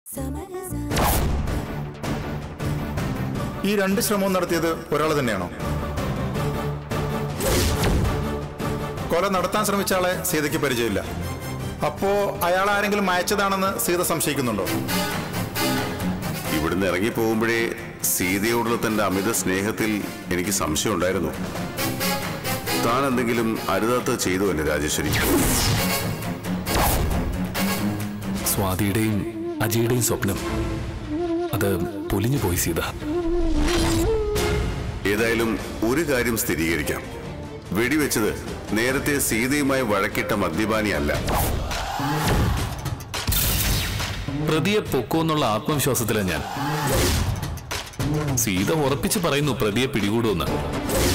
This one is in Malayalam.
ഈ രണ്ട് ശ്രമവും നടത്തിയത് ഒരാൾ തന്നെയാണോ കൊല നടത്താൻ ശ്രമിച്ച ആളെ സീതയ്ക്ക് പരിചയമില്ല അപ്പോ അയാൾ ആരെങ്കിലും അയച്ചതാണെന്ന് സീത സംശയിക്കുന്നുണ്ടോ ഇവിടുന്ന് ഇറങ്ങി പോകുമ്പോഴേ സീതയോടുള്ള തന്റെ അമിത സ്നേഹത്തിൽ എനിക്ക് സംശയം ഉണ്ടായിരുന്നു താൻ എന്തെങ്കിലും അരുതാത്തത് ചെയ്തു എന്നെ രാജേശ്വരി സ്വാതിയുടെയും അജയുടെയും സ്വപ്നം അത് പൊലിഞ്ഞു പോയി സീത ഏതായാലും ഒരു കാര്യം സ്ഥിരീകരിക്കാം വെടിവെച്ചത് നേരത്തെ സീതയുമായി വഴക്കിട്ട മദ്യപാനിയല്ല പ്രതിയെ പൊക്കോന്നുള്ള ആത്മവിശ്വാസത്തിലാണ് ഞാൻ സീത ഉറപ്പിച്ച് പറയുന്നു പ്രതിയെ പിടികൂടുമെന്ന്